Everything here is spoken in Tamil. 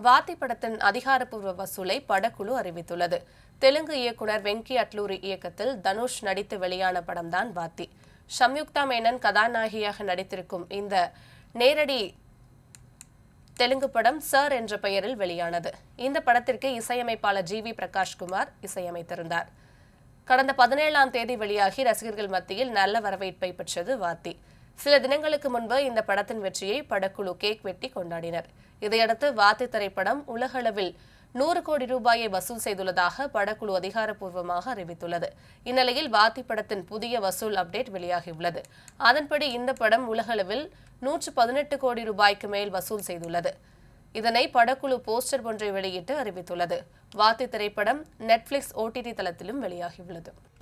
வாத்தி படத்தின் அதிகாரப்பூர்வ வசூலை படக்குழு அறிவித்துள்ளது தெலுங்கு இயக்குனர் வெங்கி அட்லூரி இயக்கத்தில் தனுஷ் நடித்து வெளியான படம்தான் வாத்தி சம்யுக்தா மேனன் கதாநாயகியாக நடித்திருக்கும் இந்த நேரடி தெலுங்கு படம் சர் என்ற பெயரில் வெளியானது இந்த படத்திற்கு இசையமைப்பாளர் ஜி வி பிரகாஷ்குமார் இசையமைத்திருந்தார் கடந்த பதினேழாம் தேதி வெளியாகி ரசிகர்கள் மத்தியில் நல்ல வரவேற்பை பெற்றது வாத்தி சில தினங்களுக்கு முன்பு இந்த படத்தின் வெற்றியை படக்குழு கேக் வெட்டி கொண்டாடினர் இதையடுத்து வாத்தி திரைப்படம் உலகளவில் நூறு கோடி ரூபாயை வசூல் செய்துள்ளதாக படக்குழு அதிகாரப்பூர்வமாக அறிவித்துள்ளது இந்நிலையில் வாத்தி படத்தின் புதிய வசூல் அப்டேட் வெளியாகியுள்ளது அதன்படி இந்த படம் உலகளவில் நூற்று பதினெட்டு கோடி ரூபாய்க்கு மேல் வசூல் செய்துள்ளது இதனை படக்குழு போஸ்டர் ஒன்றை வெளியிட்டு அறிவித்துள்ளது வாத்தி திரைப்படம் நெட்ஃபிளிக்ஸ் ஓடிடி தளத்திலும் வெளியாகியுள்ளது